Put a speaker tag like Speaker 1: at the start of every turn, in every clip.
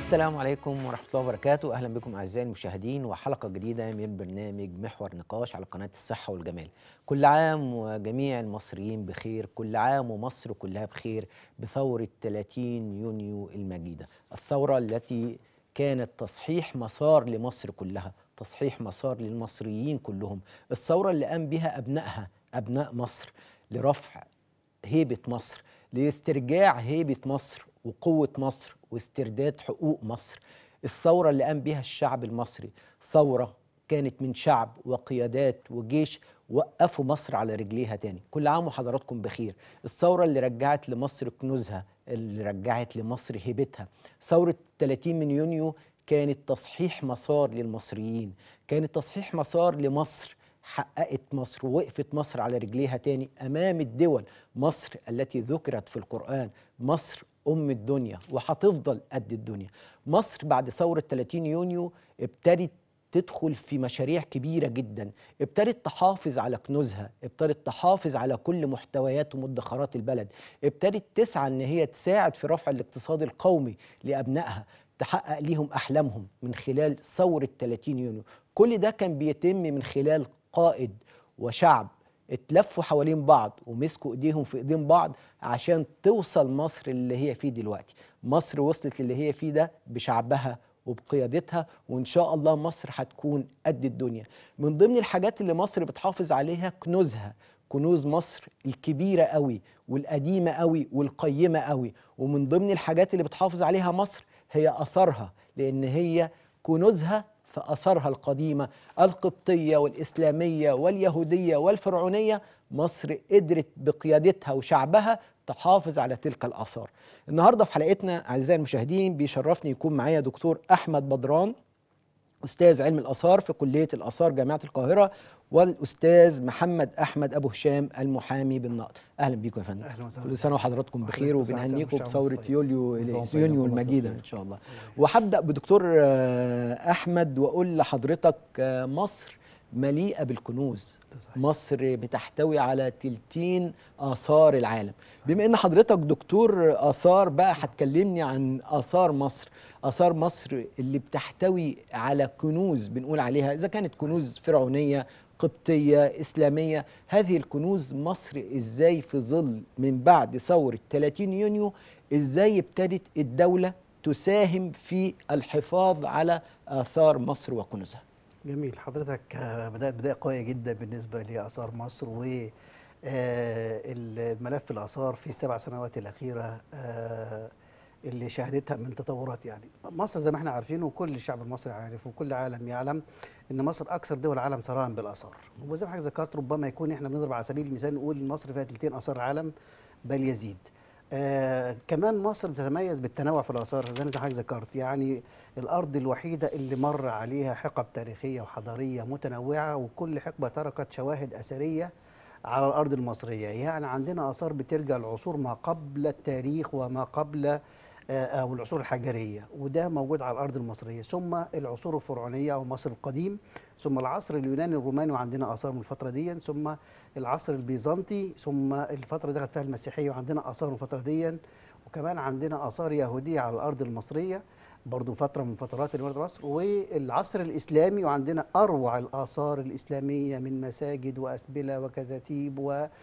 Speaker 1: السلام عليكم ورحمة الله وبركاته أهلا بكم أعزائي المشاهدين وحلقة جديدة من برنامج محور نقاش على قناة الصحة والجمال كل عام وجميع المصريين بخير كل عام ومصر كلها بخير بثورة 30 يونيو المجيدة الثورة التي كانت تصحيح مسار لمصر كلها تصحيح مسار للمصريين كلهم الثورة اللي قام بها أبنائها أبناء مصر لرفع هيبة مصر لاسترجاع هيبة مصر وقوة مصر واسترداد حقوق مصر الثورة اللي قام بها الشعب المصري ثورة كانت من شعب وقيادات وجيش وقفوا مصر على رجليها تاني كل عام وحضراتكم بخير الثورة اللي رجعت لمصر كنوزها اللي رجعت لمصر هيبتها ثورة 30 من يونيو كانت تصحيح مسار للمصريين كانت تصحيح مسار لمصر حققت مصر ووقفت مصر على رجليها تاني امام الدول مصر التي ذكرت في القران مصر ام الدنيا وهتفضل قد الدنيا مصر بعد ثوره 30 يونيو ابتدت تدخل في مشاريع كبيرة جدا ابتدت تحافظ على كنوزها ابتدت تحافظ على كل محتويات ومدخرات البلد ابتدت تسعى ان هي تساعد في رفع الاقتصاد القومي لأبنائها تحقق ليهم أحلامهم من خلال ثورة 30 يونيو كل ده كان بيتم من خلال قائد وشعب اتلفوا حوالين بعض ومسكوا ايديهم في ايدين بعض عشان توصل مصر اللي هي فيه دلوقتي مصر وصلت اللي هي فيه ده بشعبها وبقيادتها وان شاء الله مصر هتكون قد الدنيا من ضمن الحاجات اللي مصر بتحافظ عليها كنوزها كنوز مصر الكبيرة قوي والقديمة قوي والقيمة قوي ومن ضمن الحاجات اللي بتحافظ عليها مصر هي أثرها لأن هي كنوزها في أثرها القديمة القبطية والإسلامية واليهودية والفرعونية مصر قدرت بقيادتها وشعبها تحافظ على تلك الآثار النهاردة في حلقتنا أعزائي المشاهدين بيشرفني يكون معايا دكتور أحمد بدران أستاذ علم الآثار في كلية الآثار جامعة القاهرة والأستاذ محمد أحمد أبو هشام المحامي بالنقد أهلا بيكم يا فندم
Speaker 2: اهلا وسهلا
Speaker 1: كل سنة وحضراتكم بخير
Speaker 2: وحضرتك بخير
Speaker 1: وبنهنيكم
Speaker 2: والشعب
Speaker 1: بثورة
Speaker 2: المصري.
Speaker 1: يوليو
Speaker 2: نظام
Speaker 1: يونيو
Speaker 2: طيب،
Speaker 1: المجيدة
Speaker 2: الله
Speaker 1: إن شاء الله
Speaker 2: يخليك.
Speaker 1: وهبدأ بدكتور آه، أحمد وأقول لحضرتك آه، مصر مليئة بالكنوز
Speaker 2: ده صحيح.
Speaker 1: مصر بتحتوي على تلتين آثار العالم بما إن حضرتك دكتور آثار بقى هتكلمني عن آثار مصر آثار مصر اللي بتحتوي على كنوز بنقول عليها إذا كانت كنوز فرعونية قبطية إسلامية هذه الكنوز مصر إزاي في ظل من بعد ثورة 30 يونيو إزاي ابتدت الدولة تساهم في الحفاظ على آثار مصر وكنوزها
Speaker 2: جميل حضرتك آه، بدأت بداية قوية جدا بالنسبة لآثار مصر و آه، الملف الآثار في السبع سنوات الأخيرة آه، اللي شهدتها من تطورات يعني مصر زي ما احنا عارفين وكل الشعب المصري عارف وكل عالم يعلم ان مصر اكثر دول العالم ثراء بالاثار وزي ما حضرتك ذكرت ربما يكون احنا بنضرب على سبيل المثال نقول إن مصر فيها تلتين اثار العالم بل يزيد آه كمان مصر بتتميز بالتنوع في الاثار زي ما حضرتك ذكرت يعني الارض الوحيده اللي مر عليها حقب تاريخيه وحضاريه متنوعه وكل حقبه تركت شواهد اثريه على الارض المصريه يعني عندنا اثار بترجع لعصور ما قبل التاريخ وما قبل آه، او العصور الحجريه وده موجود على الارض المصريه ثم العصور الفرعونيه او مصر القديم ثم العصر اليوناني الروماني وعندنا اثار من الفتره دي ثم العصر البيزنطي ثم الفتره دخلت فيها المسيحيه وعندنا اثار من الفتره دي وكمان عندنا اثار يهوديه على الارض المصريه برضو فتره من فترات اللي مرت مصر والعصر الاسلامي وعندنا اروع الاثار الاسلاميه من مساجد واسبله وكتاتيب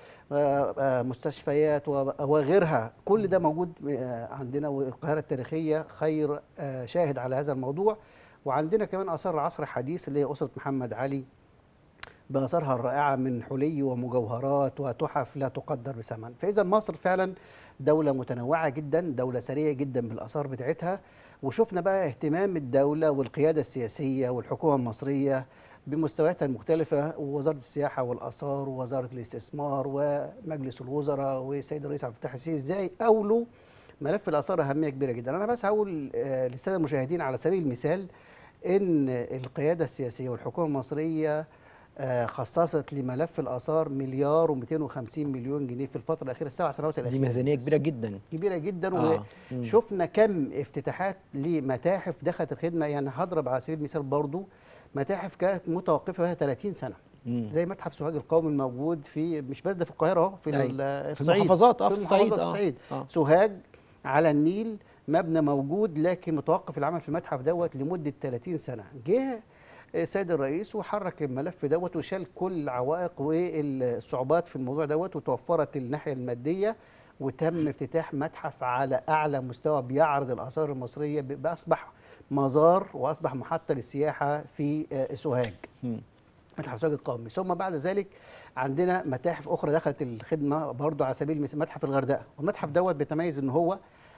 Speaker 2: ومستشفيات وغيرها كل ده موجود آه، عندنا والقاهره التاريخيه خير آه، شاهد على هذا الموضوع وعندنا كمان اثار العصر الحديث اللي هي اسره محمد علي بآثارها الرائعة من حلي ومجوهرات وتحف لا تقدر بثمن فإذا مصر فعلا دولة متنوعة جدا دولة ثرية جدا بالآثار بتاعتها وشفنا بقى اهتمام الدولة والقيادة السياسية والحكومة المصرية بمستوياتها المختلفة ووزارة السياحة والآثار ووزارة الاستثمار ومجلس الوزراء والسيد الرئيس عبد الفتاح السيسي ازاي أولوا ملف الآثار أهمية كبيرة جدا أنا بس هقول آه، للسادة المشاهدين على سبيل المثال إن القيادة السياسية والحكومة المصرية آه، خصصت لملف الآثار مليار و250 مليون جنيه في الفترة الأخيرة السبع سنوات
Speaker 1: دي
Speaker 2: الأخيرة
Speaker 1: ميزانية كبيرة جدا
Speaker 2: كبيرة جدا
Speaker 1: آه. مم.
Speaker 2: وشفنا كم افتتاحات لمتاحف دخلت الخدمة يعني هضرب على سبيل المثال برضو متاحف كانت متوقفة بها 30 سنة
Speaker 1: مم.
Speaker 2: زي متحف سوهاج القومي الموجود في مش بس ده في القاهرة اهو في
Speaker 1: أيوة.
Speaker 2: ال-
Speaker 1: في
Speaker 2: الصعيد
Speaker 1: المحافظات اه في
Speaker 2: في
Speaker 1: الصعيد
Speaker 2: محافظات
Speaker 1: اه
Speaker 2: الصعيد
Speaker 1: آه.
Speaker 2: سوهاج على النيل مبنى موجود لكن متوقف العمل في المتحف دوت لمده 30 سنه جه السيد الرئيس وحرك الملف دوت وشال كل العوائق والصعوبات في الموضوع دوت وتوفرت الناحيه الماديه وتم افتتاح متحف على اعلى مستوى بيعرض الاثار المصريه ب- اصبح مزار واصبح محطه للسياحه في آه، سوهاج
Speaker 1: مم.
Speaker 2: متحف سوهاج القومي ثم بعد ذلك عندنا متاحف اخرى دخلت الخدمه برضو على سبيل المثال متحف الغردقه والمتحف دوت بيتميز ان هو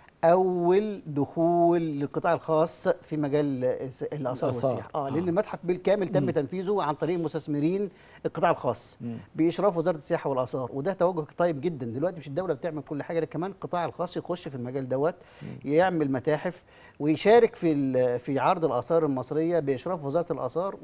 Speaker 2: اول دخول للقطاع الخاص في مجال الس- الاثار
Speaker 1: الآثار.
Speaker 2: والسياحه اه
Speaker 1: آه.
Speaker 2: لان المتحف بالكامل تم
Speaker 1: مم.
Speaker 2: تنفيذه عن طريق مستثمرين القطاع الخاص
Speaker 1: مم.
Speaker 2: باشراف وزاره السياحه والاثار وده توجه طيب جدا دلوقتي مش الدوله بتعمل كل حاجه لكن كمان القطاع الخاص يخش في المجال دوت يعمل متاحف ويشارك في ال- في عرض الاثار المصريه باشراف وزاره الاثار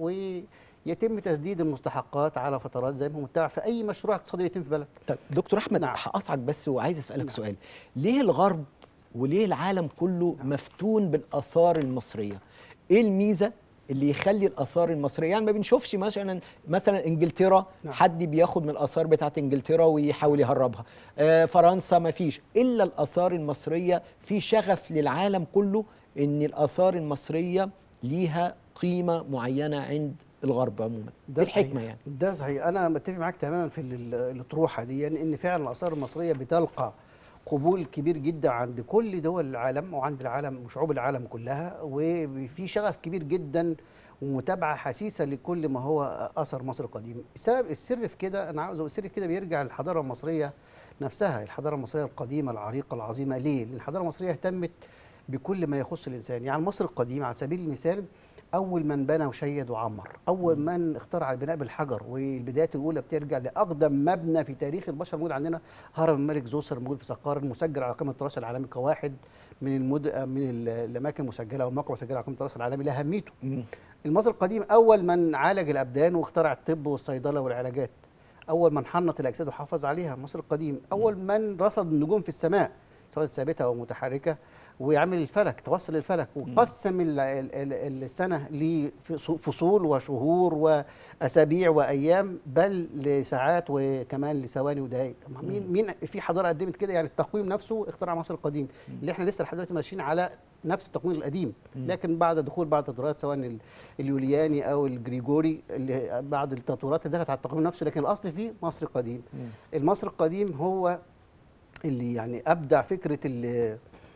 Speaker 2: ويتم تسديد المستحقات على فترات زي ما هو متبع في اي مشروع اقتصادي يتم في بلد
Speaker 1: طيب دكتور احمد
Speaker 2: نعم.
Speaker 1: هقطعك بس وعايز اسالك
Speaker 2: نعم.
Speaker 1: سؤال ليه الغرب وليه العالم كله
Speaker 2: نعم.
Speaker 1: مفتون بالاثار المصريه ايه الميزه اللي يخلي الاثار المصريه يعني ما بنشوفش مثلا مثلا انجلترا
Speaker 2: نعم.
Speaker 1: حد بياخد من الاثار بتاعت انجلترا ويحاول يهربها آه فرنسا ما فيش الا الاثار المصريه في شغف للعالم كله ان الاثار المصريه ليها قيمه معينه عند الغرب عموما
Speaker 2: ده
Speaker 1: ايه الحكمه
Speaker 2: صحيح.
Speaker 1: يعني
Speaker 2: ده صحيح انا متفق معاك تماما في ال- الاطروحه دي يعني ان فعلا الاثار المصريه بتلقى قبول كبير جدا عند كل دول العالم وعند العالم وشعوب العالم كلها وفي شغف كبير جدا ومتابعه حسيسه لكل ما هو اثر مصر القديم السبب السر في كده انا عاوز السر في كده بيرجع للحضاره المصريه نفسها الحضاره المصريه القديمه العريقه العظيمه ليه لان الحضاره المصريه اهتمت بكل ما يخص الانسان يعني مصر القديمه على سبيل المثال اول من بنى وشيد وعمر اول من اخترع البناء بالحجر والبدايات الاولى بترجع لاقدم مبنى في تاريخ البشر موجود عندنا هرم الملك زوسر موجود في سقارة مسجل على قائمه التراث العالمي كواحد من المد... من ال- الاماكن المسجله والموقع المسجله على قائمه التراث العالمي لاهميته
Speaker 1: مم.
Speaker 2: المصري القديم اول من عالج الابدان واخترع الطب والصيدله والعلاجات اول من حنط الاجساد وحافظ عليها مصر القديم اول من رصد النجوم في السماء سواء ثابته او متحركه ويعمل الفلك توصل الفلك وقسم ال- ال- ال- السنه لفصول وشهور واسابيع وايام بل لساعات وكمان لثواني ودقائق مين مين في حضاره قدمت كده يعني التقويم نفسه اخترع مصر القديم اللي احنا لسه لحد دلوقتي ماشيين على نفس التقويم القديم لكن بعد دخول بعض التطورات سواء ال- اليولياني او الجريجوري اللي بعد التطورات اللي دخلت على التقويم نفسه لكن الاصل فيه مصر القديم المصري القديم هو اللي يعني ابدع فكره ال-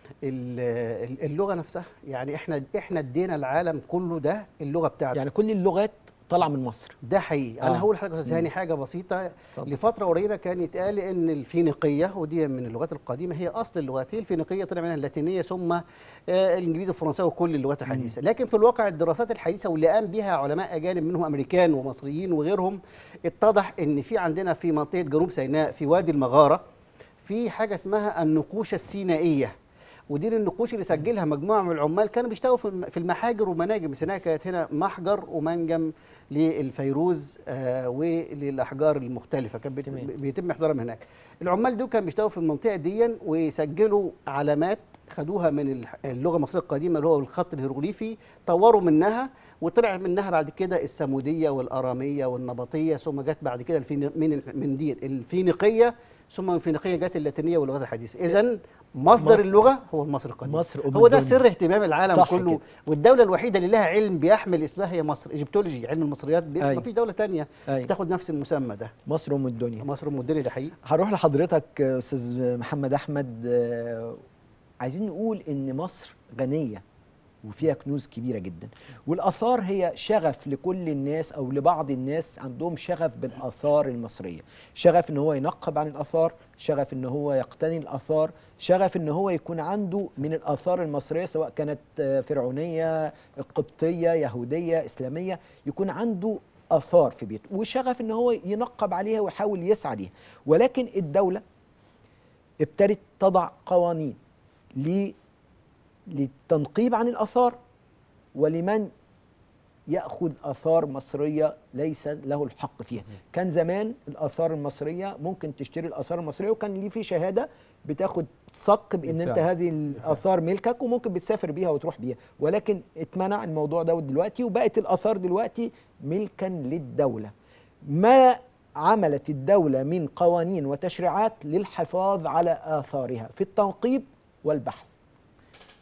Speaker 2: ال- اللغه نفسها يعني احنا احنا ادينا العالم كله ده اللغه بتاعته
Speaker 1: يعني كل اللغات طالعه من مصر
Speaker 2: ده حقيقي انا
Speaker 1: آه.
Speaker 2: هقول لحضرتك يا استاذ
Speaker 1: مم.
Speaker 2: هاني حاجه بسيطه
Speaker 1: اتفضل.
Speaker 2: لفتره قريبه كان يتقال ان الفينيقيه ودي من اللغات القديمه هي اصل اللغات هي الفينيقيه طلع منها اللاتينيه ثم آه، الانجليزي والفرنساوي وكل اللغات الحديثه لكن في الواقع الدراسات الحديثه واللي قام بها علماء اجانب منهم امريكان ومصريين وغيرهم اتضح ان في عندنا في منطقه جنوب سيناء في وادي المغاره في حاجه اسمها النقوش السينائيه ودي النقوش اللي سجلها مجموعه من العمال كانوا بيشتغلوا في الم- في المحاجر ومناجم سيناء كانت هنا محجر ومنجم للفيروز آه وللاحجار المختلفه كان بيت-
Speaker 1: تمام.
Speaker 2: بيتم احضارها من هناك العمال دول كانوا بيشتغلوا في المنطقه دي ويسجلوا علامات خدوها من الح- اللغه المصريه القديمه اللي هو الخط الهيروغليفي طوروا منها وطلع منها بعد كده الساموديه والاراميه والنبطيه ثم جت بعد كده الفيني من من دي الفينيقيه ثم من الفينيقيه جت اللاتينيه واللغات الحديثه اذا مصدر
Speaker 1: مصر.
Speaker 2: اللغه هو المصري القديم
Speaker 1: مصر أم
Speaker 2: هو ده
Speaker 1: الدنيا.
Speaker 2: سر اهتمام العالم
Speaker 1: صح
Speaker 2: كله
Speaker 1: كده.
Speaker 2: والدوله الوحيده اللي لها علم بيحمل اسمها هي مصر ايجيبتولوجي علم المصريات باسم
Speaker 1: أيوة.
Speaker 2: ما فيش دوله تانية
Speaker 1: أيوة.
Speaker 2: تاخد نفس المسمى ده
Speaker 1: مصر ام الدنيا
Speaker 2: مصر ام الدنيا ده حقيقي
Speaker 1: هروح لحضرتك آه، استاذ محمد احمد آه، عايزين نقول ان مصر غنيه وفيها كنوز كبيره جدا والاثار هي شغف لكل الناس او لبعض الناس عندهم شغف بالاثار المصريه شغف ان هو ينقب عن الاثار شغف ان هو يقتني الاثار شغف ان هو يكون عنده من الاثار المصريه سواء كانت آه، فرعونيه قبطيه يهوديه اسلاميه يكون عنده اثار في بيته وشغف ان هو ينقب عليها ويحاول يسعى ليها ولكن الدوله ابتدت تضع قوانين ل- للتنقيب عن الاثار ولمن ياخذ اثار مصريه ليس له الحق فيها كان زمان الاثار المصريه ممكن تشتري الاثار المصريه وكان ليه في شهاده بتاخد ثق بان انت
Speaker 3: بالفعل.
Speaker 1: هذه الاثار ملكك وممكن بتسافر بيها وتروح بيها ولكن اتمنع الموضوع ده دلوقتي وبقت الاثار دلوقتي ملكا للدوله ما عملت الدوله من قوانين وتشريعات للحفاظ على اثارها في التنقيب والبحث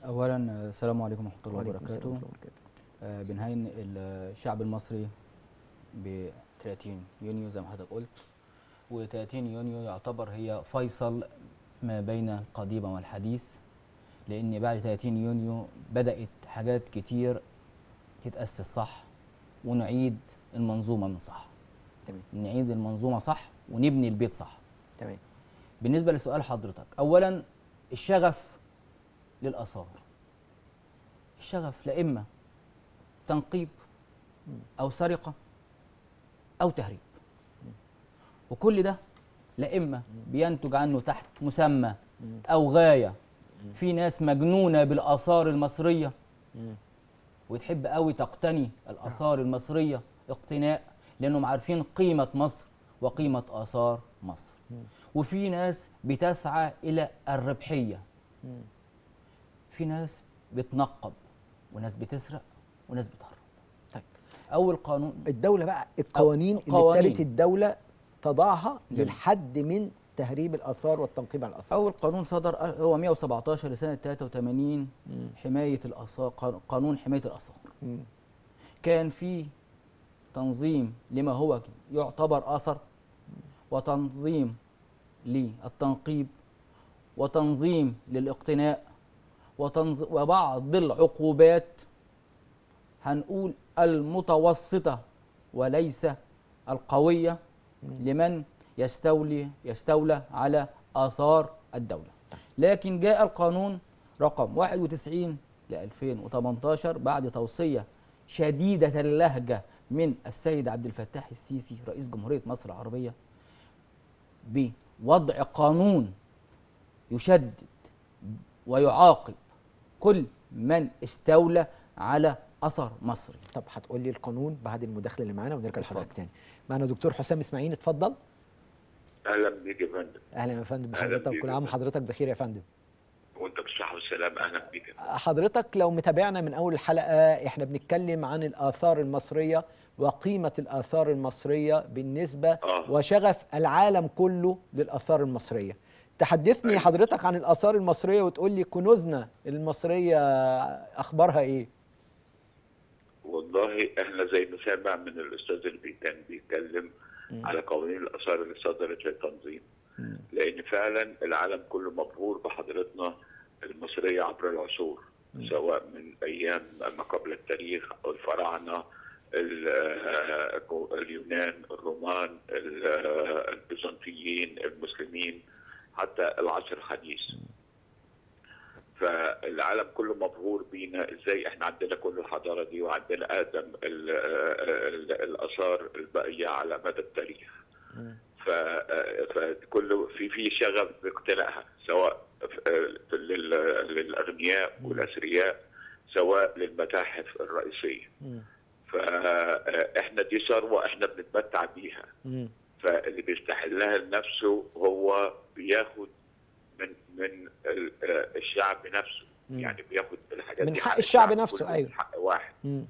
Speaker 3: اولا آه، السلام عليكم ورحمه الله
Speaker 1: وعليكم السلام
Speaker 3: وبركاته
Speaker 1: ورحمة الله وبركاته.
Speaker 3: آه، بنهين الشعب المصري ب 30 يونيو زي ما حضرتك قلت و30 يونيو يعتبر هي فيصل ما بين القديم والحديث لان بعد 30 يونيو بدات حاجات كتير تتاسس صح ونعيد المنظومه من صح
Speaker 1: تمام
Speaker 3: نعيد المنظومه صح ونبني البيت صح
Speaker 1: تمام
Speaker 3: بالنسبه لسؤال حضرتك اولا الشغف للاثار الشغف لا اما تنقيب او سرقه او تهريب وكل ده لا اما بينتج عنه تحت مسمى او غايه في ناس مجنونه بالاثار المصريه
Speaker 1: مم.
Speaker 3: وتحب قوي تقتني الاثار المصريه اقتناء لانهم عارفين قيمه مصر وقيمه اثار مصر وفي ناس بتسعى الى الربحيه
Speaker 1: مم.
Speaker 3: في ناس بتنقب وناس بتسرق وناس بتهرب
Speaker 1: طيب
Speaker 3: اول قانون
Speaker 1: الدولة بقى القوانين اللي
Speaker 3: قوانين.
Speaker 1: ابتدت الدولة تضعها
Speaker 3: جميل.
Speaker 1: للحد من تهريب الآثار والتنقيب على الآثار
Speaker 3: اول قانون صدر هو 117 لسنه 83
Speaker 1: مم.
Speaker 3: حمايه الاثار قان- قانون حمايه الاثار
Speaker 1: مم.
Speaker 3: كان في تنظيم لما هو يعتبر اثر وتنظيم للتنقيب وتنظيم للاقتناء وتنظ... وبعض العقوبات هنقول المتوسطة وليس القوية لمن يستولي يستولى على آثار الدولة لكن جاء القانون رقم 91 ل 2018 بعد توصية شديدة اللهجة من السيد عبد الفتاح السيسي رئيس جمهورية مصر العربية بوضع قانون يشدد ويعاقب كل من استولى على اثر مصري
Speaker 1: طب هتقول لي القانون بعد المداخلة اللي معانا ونرجع
Speaker 3: اتفضل.
Speaker 1: لحضرتك تاني معنا دكتور حسام اسماعيل اتفضل
Speaker 4: اهلا بيك يا فندم
Speaker 1: اهلا يا فندم
Speaker 4: أهلا
Speaker 1: بحضرتك
Speaker 4: بيك
Speaker 1: كل
Speaker 4: يا
Speaker 1: عام
Speaker 4: فندم.
Speaker 1: وحضرتك بخير يا فندم
Speaker 4: وانت بالصحه والسلام اهلا بيك يا فندم.
Speaker 1: حضرتك لو متابعنا من اول الحلقه احنا بنتكلم عن الاثار المصريه وقيمه الاثار المصريه بالنسبه
Speaker 4: آه.
Speaker 1: وشغف العالم كله للاثار المصريه تحدثني
Speaker 4: أيوة.
Speaker 1: حضرتك عن الاثار المصريه وتقول لي كنوزنا المصريه اخبارها ايه
Speaker 4: والله احنا زي ما سامع من الاستاذ اللي كان بيتكلم على قوانين الاثار اللي صدرت للتنظيم لان فعلا العالم كله مبهور بحضارتنا المصريه عبر العصور سواء من ايام ما قبل التاريخ او الفراعنه ال- آه، اليونان الرومان ال- آه، البيزنطيين المسلمين حتى العصر الحديث فالعالم كله مبهور بينا ازاي احنا عندنا كل الحضاره دي وعندنا اقدم ال- ال- الاثار الباقيه على مدى التاريخ ف- فكل في في شغف باقتنائها سواء في- لل- للاغنياء والاثرياء سواء للمتاحف الرئيسيه
Speaker 1: مم.
Speaker 4: فاحنا دي ثروه احنا بنتمتع بيها
Speaker 1: مم.
Speaker 4: فاللي بيستحلها لنفسه هو بياخد من من ال- آه، الشعب نفسه
Speaker 1: مم.
Speaker 4: يعني بياخد الحاجات
Speaker 1: من
Speaker 4: دي
Speaker 1: حق
Speaker 4: عن
Speaker 1: الشعب
Speaker 4: الشعب
Speaker 1: نفسه،
Speaker 4: كله،
Speaker 1: أيوة.
Speaker 4: من حق واحد
Speaker 1: مم.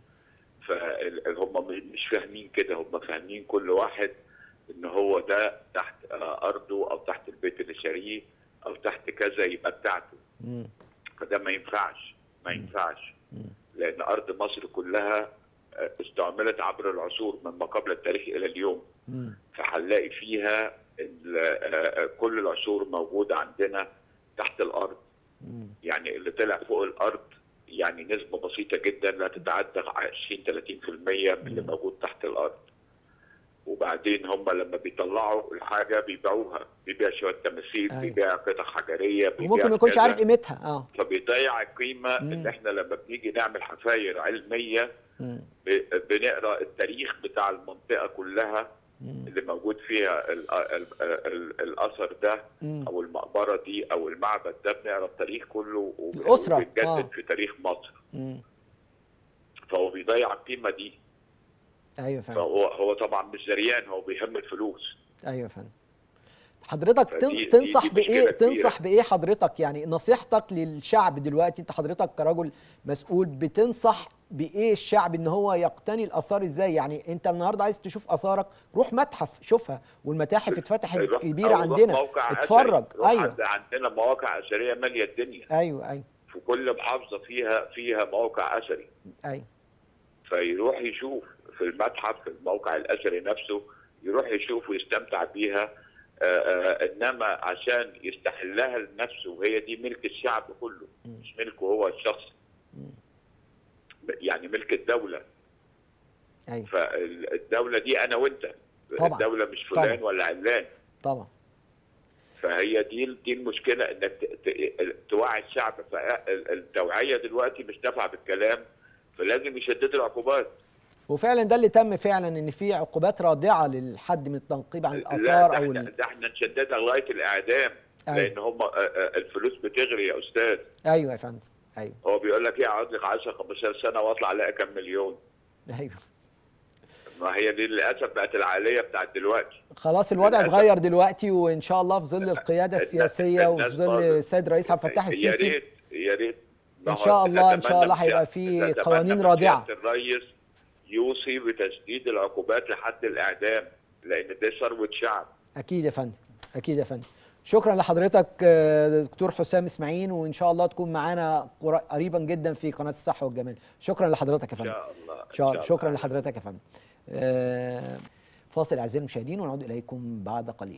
Speaker 4: فهم مش فاهمين كده هم فاهمين كل واحد ان هو ده تحت آه، ارضه او تحت البيت اللي شاريه او تحت كذا يبقى بتاعته
Speaker 1: مم.
Speaker 4: فده ما ينفعش ما ينفعش لان ارض مصر كلها آه، استعملت عبر العصور من ما قبل التاريخ الى اليوم
Speaker 1: مم.
Speaker 4: فهنلاقي فيها ال- آه، كل العصور موجوده عندنا تحت الارض
Speaker 1: مم.
Speaker 4: يعني اللي طلع فوق الارض يعني نسبه بسيطه جدا لا تتعدى 20 30% من اللي موجود تحت الارض وبعدين هم لما بيطلعوا الحاجه بيبيعوها بيبيع شويه تماثيل
Speaker 1: أيوة.
Speaker 4: بيبيع قطع حجريه بيبيع
Speaker 1: وممكن ما يكونش
Speaker 4: كذا.
Speaker 1: عارف قيمتها اه
Speaker 4: فبيضيع القيمه
Speaker 1: مم.
Speaker 4: اللي احنا لما بنيجي نعمل حفاير علميه
Speaker 1: مم.
Speaker 4: ب- بنقرا التاريخ بتاع المنطقه كلها
Speaker 1: مم.
Speaker 4: اللي موجود فيها ال ال ال الاثر ده
Speaker 1: مم.
Speaker 4: او المقبره دي او المعبد ده بنقرا التاريخ كله وب-
Speaker 1: الأسرة،
Speaker 4: وبيتجدد
Speaker 1: آه.
Speaker 4: في تاريخ مصر
Speaker 1: مم.
Speaker 4: فهو بيضيع القيمه دي
Speaker 1: ايوه فندم
Speaker 4: فهو هو طبعا مش زريان هو بيهم الفلوس
Speaker 1: ايوه يا فندم حضرتك
Speaker 4: فدي-
Speaker 1: تن-
Speaker 4: دي-
Speaker 1: تنصح
Speaker 4: دي
Speaker 1: بايه
Speaker 4: مشكلة كبيرة.
Speaker 1: تنصح بايه حضرتك يعني نصيحتك للشعب دلوقتي انت حضرتك كرجل مسؤول بتنصح بايه الشعب ان هو يقتني الاثار ازاي يعني انت النهارده عايز تشوف اثارك روح متحف شوفها والمتاحف اتفتحت
Speaker 4: روح-
Speaker 1: كبيره
Speaker 4: أو روح
Speaker 1: عندنا
Speaker 4: موقع
Speaker 1: اتفرج
Speaker 4: أثري. روح
Speaker 1: ايوه
Speaker 4: عند- عندنا مواقع اثريه ماليه الدنيا
Speaker 1: ايوه ايوه
Speaker 4: في كل محافظه فيها فيها موقع اثري
Speaker 1: ايوه
Speaker 4: فيروح يشوف في المتحف في الموقع الاثري نفسه يروح يشوف ويستمتع بيها آه، آه، انما عشان يستحلها لنفسه وهي دي ملك الشعب كله مش ملكه هو الشخصي يعني ملك الدوله
Speaker 1: ايوه
Speaker 4: فالدوله دي انا وانت
Speaker 1: طبعا.
Speaker 4: الدوله مش فلان
Speaker 1: طبعا.
Speaker 4: ولا علان
Speaker 1: طبعا
Speaker 4: فهي دي دي المشكله انك ت- ت- توعي الشعب فالتوعيه دلوقتي مش نافعه بالكلام فلازم يشددوا العقوبات
Speaker 1: وفعلا ده اللي تم فعلا ان في عقوبات رادعه للحد من التنقيب عن
Speaker 4: لا
Speaker 1: الاثار
Speaker 4: ده
Speaker 1: او
Speaker 4: احنا,
Speaker 1: ال...
Speaker 4: ده احنا نشددها لغايه الاعدام
Speaker 1: أيوة.
Speaker 4: لان هم آه، آه، الفلوس بتغري يا استاذ
Speaker 1: ايوه يا فندم ايوه
Speaker 4: هو بيقول لك ايه اقعد لك 10 15 سنه واطلع الاقي كام مليون
Speaker 1: ايوه
Speaker 4: ما هي دي للاسف بقت العاليه بتاعت دلوقتي
Speaker 1: خلاص الوضع
Speaker 4: للأسف.
Speaker 1: اتغير دلوقتي وان شاء الله في ظل القياده السياسيه وفي
Speaker 4: الناس
Speaker 1: ظل
Speaker 4: برضه-
Speaker 1: السيد الرئيس عبد الفتاح
Speaker 4: يا
Speaker 1: السيسي
Speaker 4: ريت يا ريت ما
Speaker 1: إن
Speaker 4: هو
Speaker 1: شاء الله- إن شاء
Speaker 4: نتمنى
Speaker 1: الله
Speaker 4: من
Speaker 1: هيبقى
Speaker 4: سيادة-
Speaker 1: في
Speaker 4: نتمنى
Speaker 1: قوانين
Speaker 4: من
Speaker 1: رادعة.
Speaker 4: سيادة الرئيس يوصي بتشديد العقوبات لحد الاعدام لان ده ثروه شعب
Speaker 1: اكيد يا فندم اكيد يا فندم شكرا لحضرتك آه، دكتور حسام اسماعيل وان شاء الله تكون معانا قر- قريبا جدا في قناه الصحه والجمال شكرا لحضرتك يا
Speaker 4: ان
Speaker 1: فندم
Speaker 4: شاء الله إن
Speaker 1: شا-
Speaker 4: شاء
Speaker 1: شكرا
Speaker 4: الله.
Speaker 1: لحضرتك يا فندم آه، فاصل اعزائي المشاهدين ونعود اليكم بعد قليل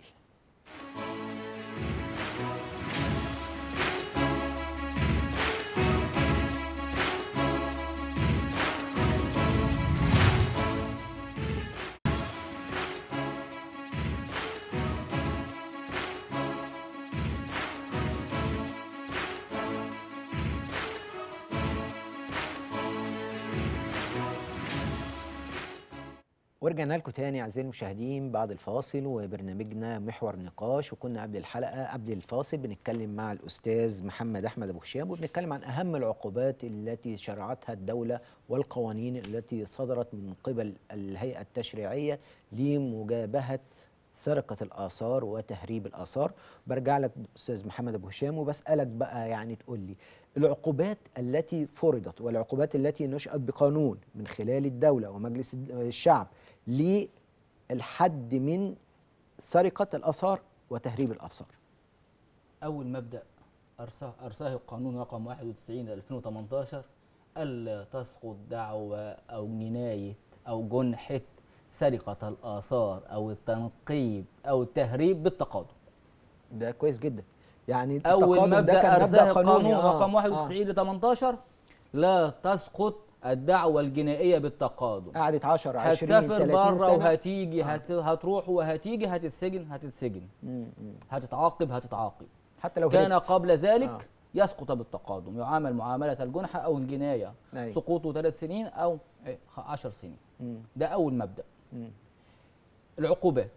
Speaker 1: ورجعنا لكم تاني اعزائي المشاهدين بعد الفاصل وبرنامجنا محور نقاش وكنا قبل الحلقه قبل الفاصل بنتكلم مع الاستاذ محمد احمد ابو هشام وبنتكلم عن اهم العقوبات التي شرعتها الدوله والقوانين التي صدرت من قبل الهيئه التشريعيه لمجابهه سرقه الاثار وتهريب الاثار برجع لك استاذ محمد ابو هشام وبسالك بقى يعني تقول لي العقوبات التي فرضت والعقوبات التي نشأت بقانون من خلال الدولة ومجلس الشعب للحد من سرقة الآثار وتهريب الآثار
Speaker 3: اول مبدا ارساه ارساه القانون رقم 91 ل 2018 الا تسقط دعوى او جنايه او جنحه سرقه الاثار او التنقيب او التهريب بالتقادم
Speaker 1: ده كويس جدا يعني
Speaker 3: اول
Speaker 1: التقادم ده
Speaker 3: مبدا
Speaker 1: كان
Speaker 3: ارساه
Speaker 1: قانوني
Speaker 3: القانون
Speaker 1: آه،
Speaker 3: رقم
Speaker 1: آه.
Speaker 3: 91 ل 18 لا تسقط الدعوى الجنائيه بالتقادم
Speaker 1: قعدت 10 20
Speaker 3: هتسافر
Speaker 1: 30
Speaker 3: بره
Speaker 1: سنة
Speaker 3: وهتيجي
Speaker 1: آه.
Speaker 3: هت... هتروح وهتيجي هتتسجن هتتسجن
Speaker 1: مم، مم.
Speaker 3: هتتعاقب هتتعاقب
Speaker 1: حتى لو
Speaker 3: كان
Speaker 1: هربت.
Speaker 3: قبل ذلك
Speaker 1: آه.
Speaker 3: يسقط بالتقادم يعامل معاملة الجنحة أو الجناية
Speaker 1: أيوة.
Speaker 3: سقوطه ثلاث سنين أو إيه، خ- عشر سنين
Speaker 1: مم،
Speaker 3: ده أول مبدأ
Speaker 1: مم.
Speaker 3: العقوبات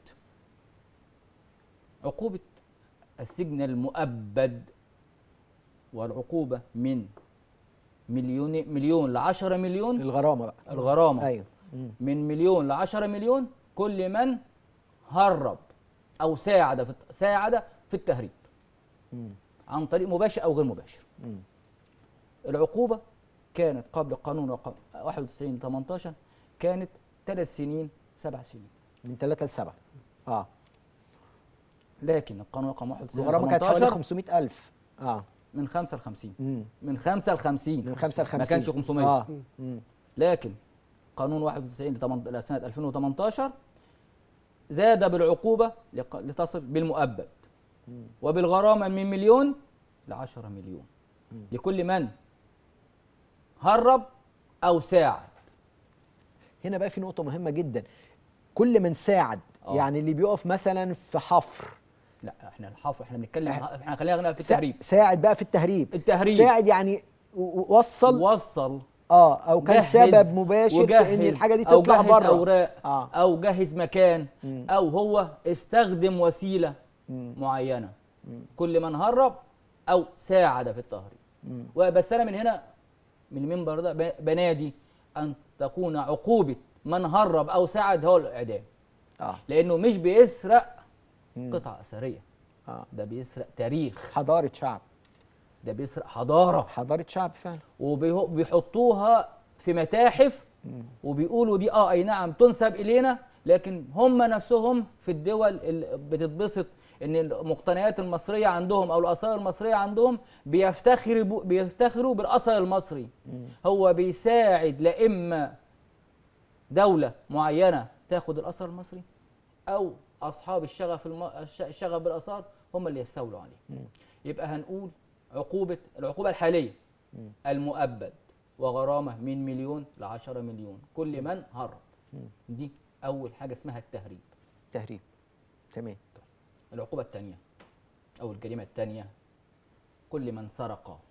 Speaker 3: عقوبة السجن المؤبد والعقوبة من مليون مليون ل 10 مليون
Speaker 1: الغرامة بقى
Speaker 3: الغرامة
Speaker 1: أيوه مم.
Speaker 3: من مليون ل 10 مليون كل من هرب أو ساعد في الت- ساعد في التهريب
Speaker 1: مم.
Speaker 3: عن طريق مباشر أو غير مباشر
Speaker 1: مم.
Speaker 3: العقوبة كانت قبل قانون رقم 91 18 كانت ثلاث سنين سبع سنين
Speaker 1: من 3 ل 7 اه
Speaker 3: لكن القانون رقم 91
Speaker 1: الغرامة كانت حوالي
Speaker 3: 18
Speaker 1: 500000 اه
Speaker 3: من 5 ل 50
Speaker 1: مم.
Speaker 3: من 5 ل 50
Speaker 1: من 5 ل 50
Speaker 3: ما كانش 500
Speaker 1: اه مم.
Speaker 3: لكن قانون 91 لتمن- لسنة 2018 زاد بالعقوبة لق- لتصل بالمؤبد
Speaker 1: مم.
Speaker 3: وبالغرامة من مليون ل 10 مليون
Speaker 1: مم.
Speaker 3: لكل من هرب أو ساعد
Speaker 1: هنا بقى في نقطة مهمة جدا كل من ساعد
Speaker 3: آه.
Speaker 1: يعني اللي بيقف مثلا في حفر
Speaker 3: لا احنا الحفر احنا بنتكلم
Speaker 1: إح-
Speaker 3: احنا خلينا في
Speaker 1: سا-
Speaker 3: التهريب
Speaker 1: ساعد بقى في التهريب
Speaker 3: التهريب.
Speaker 1: ساعد يعني و- و- وصل
Speaker 3: وصل
Speaker 1: اه او كان
Speaker 3: جهز
Speaker 1: سبب مباشر في ان
Speaker 3: وجهز
Speaker 1: الحاجة دي
Speaker 3: أو
Speaker 1: تطلع
Speaker 3: جهز
Speaker 1: بره
Speaker 3: أوراق
Speaker 1: آه.
Speaker 3: أو جهز مكان
Speaker 1: مم.
Speaker 3: أو هو استخدم وسيلة
Speaker 1: مم.
Speaker 3: معينة
Speaker 1: مم.
Speaker 3: كل من هرب أو ساعد في التهريب
Speaker 1: مم.
Speaker 3: وبس أنا من هنا من المنبر ده ب- بنادي أن تكون عقوبة من هرب أو ساعد هو الإعدام
Speaker 1: اه
Speaker 3: لأنه مش بيسرق
Speaker 1: مم.
Speaker 3: قطعة أثرية
Speaker 1: اه
Speaker 3: ده بيسرق تاريخ
Speaker 1: حضارة شعب
Speaker 3: ده بيسرق حضارة
Speaker 1: حضارة شعب فعلا
Speaker 3: وبيحطوها في متاحف
Speaker 1: مم.
Speaker 3: وبيقولوا دي اه اي نعم تنسب الينا لكن هم نفسهم في الدول اللي بتتبسط ان المقتنيات المصريه عندهم او الاثار المصريه عندهم بيفتخروا ب- بيفتخروا بالاثر المصري هو بيساعد لا اما دوله معينه تاخد الاثر المصري او اصحاب الشغف الم... الش- الشغف بالاثار هم اللي يستولوا عليه يبقى هنقول عقوبه العقوبه الحاليه المؤبد وغرامه من مليون ل 10 مليون كل من هرب دي اول حاجه اسمها التهريب
Speaker 1: تهريب تمام
Speaker 3: العقوبه الثانيه او الجريمه الثانيه كل من سرق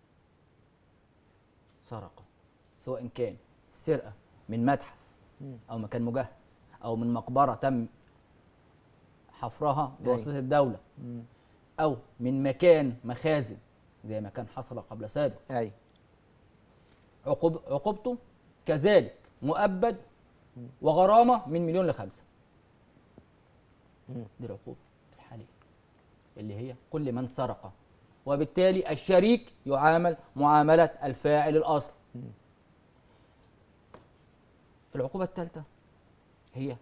Speaker 3: سرق سواء كان سرقه من متحف او مكان مجهز او من مقبره تم حفرها بواسطه الدوله او من مكان مخازن زي ما كان حصل قبل سابق
Speaker 1: ايوه
Speaker 3: عقوب عقوبته كذلك مؤبد وغرامه من مليون لخمسه دي العقوبه الحاليه اللي هي كل من سرق وبالتالي الشريك يعامل معامله الفاعل الاصل العقوبه الثالثه هي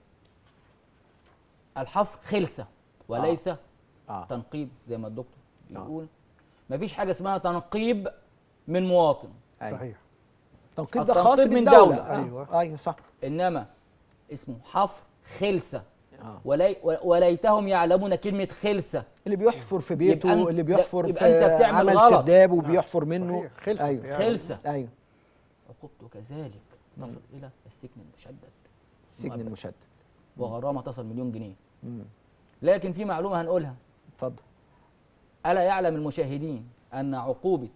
Speaker 3: الحفر خلسه وليس
Speaker 1: اه
Speaker 3: تنقيب زي ما الدكتور
Speaker 1: آه.
Speaker 3: بيقول مفيش حاجه اسمها تنقيب من مواطن
Speaker 1: أيوة.
Speaker 2: صحيح
Speaker 1: تنقيب ده
Speaker 3: التنقيب
Speaker 1: خاص
Speaker 3: من
Speaker 1: بالدولة
Speaker 3: دولة.
Speaker 1: آه.
Speaker 2: أيوة.
Speaker 1: ايوه صح
Speaker 3: انما اسمه حفر خلسه
Speaker 1: اه
Speaker 3: ولي وليتهم يعلمون كلمه خلسه
Speaker 1: اللي بيحفر في بيته
Speaker 3: يبقى أنت-
Speaker 1: اللي بيحفر
Speaker 3: يبقى
Speaker 1: في
Speaker 3: أنت بتعمل
Speaker 1: عمل
Speaker 3: غلط.
Speaker 1: سرداب وبيحفر منه
Speaker 2: صحيح. خلصت
Speaker 1: ايوه
Speaker 2: يعني.
Speaker 3: خلسه
Speaker 1: ايوه
Speaker 3: عقوبته كذلك تصل الى السجن المشدد
Speaker 1: السجن
Speaker 3: مؤبد.
Speaker 1: المشدد
Speaker 3: وغرامه تصل مليون جنيه
Speaker 1: مم.
Speaker 3: لكن في معلومه هنقولها
Speaker 1: اتفضل
Speaker 3: الا يعلم المشاهدين ان عقوبه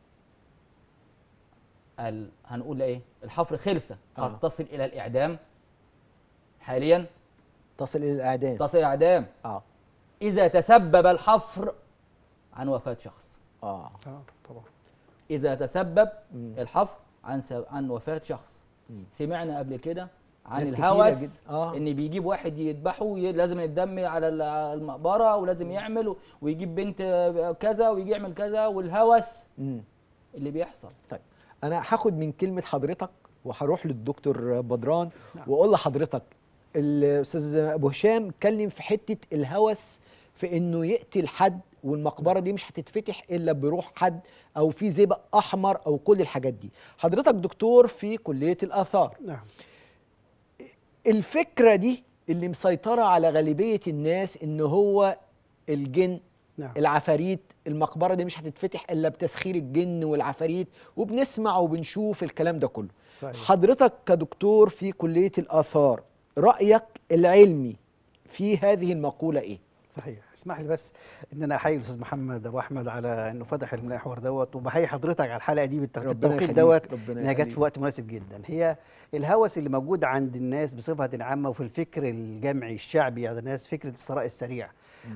Speaker 3: ال... هنقول ايه الحفر خلسه
Speaker 1: آه.
Speaker 3: قد تصل الى الاعدام حاليا
Speaker 1: تصل الى الاعدام
Speaker 3: تصل الى الاعدام
Speaker 1: اه
Speaker 3: اذا تسبب الحفر عن وفاه شخص
Speaker 1: اه
Speaker 2: اه طبعا
Speaker 3: اذا تسبب
Speaker 1: مم.
Speaker 3: الحفر عن س... عن وفاه شخص
Speaker 1: مم.
Speaker 3: سمعنا قبل كده عن
Speaker 1: ناس كتيرة
Speaker 3: الهوس
Speaker 1: جدا. آه.
Speaker 3: ان بيجيب واحد يذبحه وي- لازم يتدم على ال- على المقبره ولازم يعمل و- ويجيب بنت كذا ويجي يعمل كذا والهوس
Speaker 1: مم.
Speaker 3: اللي بيحصل
Speaker 1: طيب انا هاخد من كلمه حضرتك وهروح للدكتور بدران واقول لحضرتك الاستاذ ابو هشام اتكلم في حته الهوس في انه يقتل حد والمقبره دي مش هتتفتح الا بروح حد او في زئبق احمر او كل الحاجات دي حضرتك دكتور في كليه الاثار
Speaker 2: نعم
Speaker 1: الفكره دي اللي مسيطره على غالبيه الناس ان هو الجن
Speaker 2: نعم
Speaker 1: العفاريت المقبره دي مش هتتفتح الا بتسخير الجن والعفاريت وبنسمع وبنشوف الكلام ده كله
Speaker 2: صحيح
Speaker 1: حضرتك كدكتور في كليه الاثار رايك العلمي في هذه المقوله ايه
Speaker 2: صحيح اسمح لي بس ان انا احيي الاستاذ محمد ابو احمد على انه فتح المحور دوت وبحيي حضرتك على الحلقه دي بالت-
Speaker 1: ربنا
Speaker 2: بالتوقيت
Speaker 1: يخليك،
Speaker 2: دوت
Speaker 1: ربنا
Speaker 2: انها جت
Speaker 1: يخليك.
Speaker 2: في وقت مناسب جدا هي الهوس اللي موجود عند الناس بصفه عامه وفي الفكر الجمعي الشعبي عند الناس فكره الثراء السريع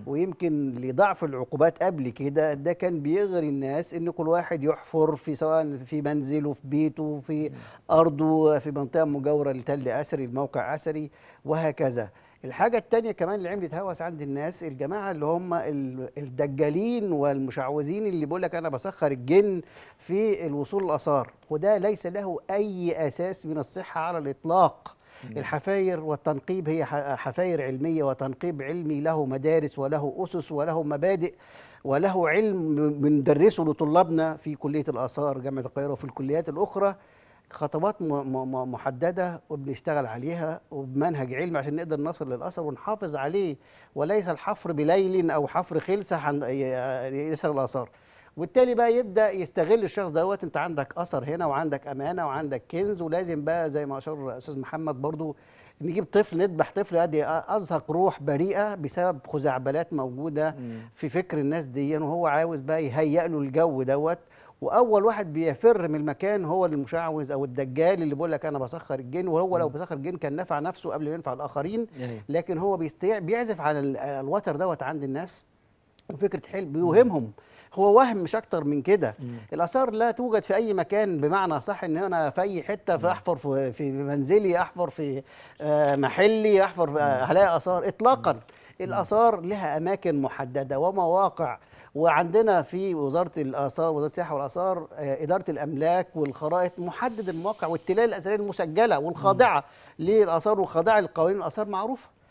Speaker 2: ويمكن لضعف العقوبات قبل كده ده كان بيغري الناس ان كل واحد يحفر في سواء في منزله في بيته في ارضه في منطقه مجاوره لتل اثري الموقع اثري وهكذا الحاجة التانية كمان اللي عملت هوس عند الناس الجماعة اللي هم ال- الدجالين والمشعوذين اللي بيقول لك أنا بسخر الجن في الوصول للآثار وده ليس له أي أساس من الصحة على الإطلاق الحفاير والتنقيب هي ح- حفاير علمية وتنقيب علمي له مدارس وله أسس وله مبادئ وله علم بندرسه لطلابنا في كلية الآثار جامعة القاهرة وفي الكليات الأخرى خطوات م- م- م- محددة وبنشتغل عليها وبمنهج علمي عشان نقدر نصل للأثر ونحافظ عليه وليس الحفر بليل أو حفر خلسة حن- ي- يسرق الآثار وبالتالي بقى يبدا يستغل الشخص دوت انت عندك اثر هنا وعندك امانه وعندك كنز ولازم بقى زي ما اشار استاذ محمد برضو نجيب طفل نذبح طفل ادي ازهق روح بريئه بسبب خزعبلات موجوده في فكر الناس دي وهو عاوز بقى يهيئ له الجو دوت واول واحد بيفر من المكان هو المشعوذ او الدجال اللي بيقول لك انا بسخر الجن وهو لو بسخر الجن كان نفع نفسه قبل ما ينفع الاخرين
Speaker 1: أيوة.
Speaker 2: لكن هو بيستيع بيعزف على ال- الوتر دوت عند الناس وفكره حلم بيوهمهم هو وهم مش اكتر من كده الاثار لا توجد في اي مكان بمعنى صح ان انا في اي حته في احفر في, في منزلي احفر في آه، محلي احفر في آه، هلاقي اثار اطلاقا الاثار لها اماكن محدده ومواقع وعندنا في وزاره الاثار وزاره السياحه والاثار آه، اداره الاملاك والخرائط محدد المواقع والتلال الاثريه المسجله والخاضعه للاثار والخاضعه لقوانين الاثار معروفه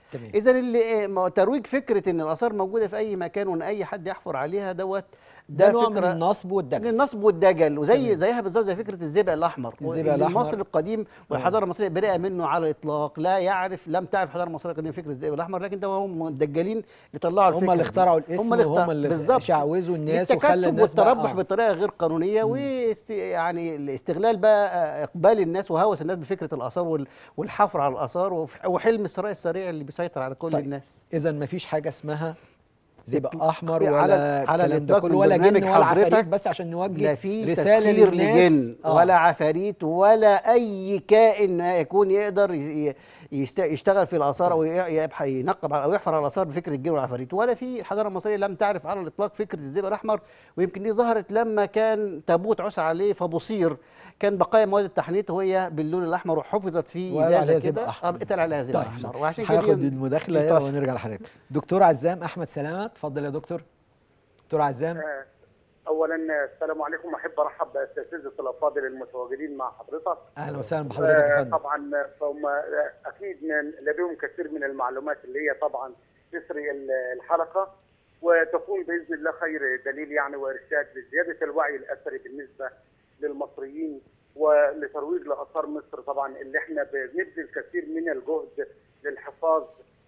Speaker 1: تمام
Speaker 2: اذا اللي ما ترويج فكره ان الاثار موجوده في اي مكان وان اي حد يحفر عليها دوت
Speaker 1: ده نوع من
Speaker 2: فكرة
Speaker 1: النصب والدجل
Speaker 2: النصب والدجل وزي
Speaker 1: تمام.
Speaker 2: زيها بالظبط زي فكره الزئبق الاحمر
Speaker 1: الزئبق
Speaker 2: اللي
Speaker 1: الأحمر.
Speaker 2: المصري القديم والحضاره المصريه بريئه منه على الاطلاق لا يعرف لم تعرف الحضاره المصريه القديمه فكره الزئبق الاحمر لكن ده هم الدجالين اللي طلعوا الفكره
Speaker 1: هم اللي
Speaker 2: دي.
Speaker 1: اخترعوا الاسم
Speaker 2: هم اللي اختار-
Speaker 1: وهم اللي
Speaker 2: بالظبط.
Speaker 1: شعوذوا الناس وخلى
Speaker 2: التكسب
Speaker 1: الناس بقى-
Speaker 2: والتربح
Speaker 1: آه.
Speaker 2: بطريقه غير قانونيه واست يعني الاستغلال بقى اقبال الناس وهوس الناس بفكره الاثار وال- والحفر على الاثار وف- وحلم الثراء السريع اللي بيسيطر على كل
Speaker 1: طيب.
Speaker 2: الناس
Speaker 1: اذا ما فيش حاجه اسمها زئبق احمر
Speaker 2: على-
Speaker 1: ولا
Speaker 2: على
Speaker 1: الكلام ده
Speaker 2: الإطلاق
Speaker 1: كله
Speaker 2: من
Speaker 1: ولا جن
Speaker 2: برنامج
Speaker 1: ولا عفاريت
Speaker 2: حضرتك
Speaker 1: بس عشان نوجه
Speaker 2: لا في
Speaker 1: رساله
Speaker 2: تسخير
Speaker 1: للناس
Speaker 2: لجن
Speaker 1: آه.
Speaker 2: ولا عفاريت ولا اي كائن يكون يقدر ي- يست- يشتغل في الاثار او ي- يبحث ينقب على- او يحفر على الاثار بفكره الجن والعفاريت ولا في الحضاره المصريه لم تعرف على الاطلاق فكره الزئبق الاحمر ويمكن دي ظهرت لما كان تابوت عثر عليه فبصير كان بقايا مواد التحنيط وهي باللون الاحمر وحفظت في
Speaker 1: وقال عليها
Speaker 2: ازازه
Speaker 1: زئبق
Speaker 2: كده
Speaker 1: أحمر.
Speaker 2: آه، اتقال عليها زئبق
Speaker 1: طيب
Speaker 2: احمر وعشان كده
Speaker 1: هاخد
Speaker 2: دي-
Speaker 1: المداخله
Speaker 2: انتصر.
Speaker 1: ونرجع لحضرتك دكتور عزام احمد سلامه اتفضل يا دكتور دكتور عزام
Speaker 5: اولا السلام عليكم احب ارحب باساتذه الافاضل المتواجدين مع حضرتك
Speaker 1: اهلا وسهلا بحضرتك يا
Speaker 5: آه،
Speaker 1: فندم
Speaker 5: طبعا فهم آه، اكيد من- لديهم كثير من المعلومات اللي هي طبعا تسري ال- الحلقه وتكون باذن الله خير دليل يعني وارشاد لزياده الوعي الاثري بالنسبه للمصريين ولترويج لاثار مصر طبعا اللي احنا بنبذل كثير من الجهد للحفاظ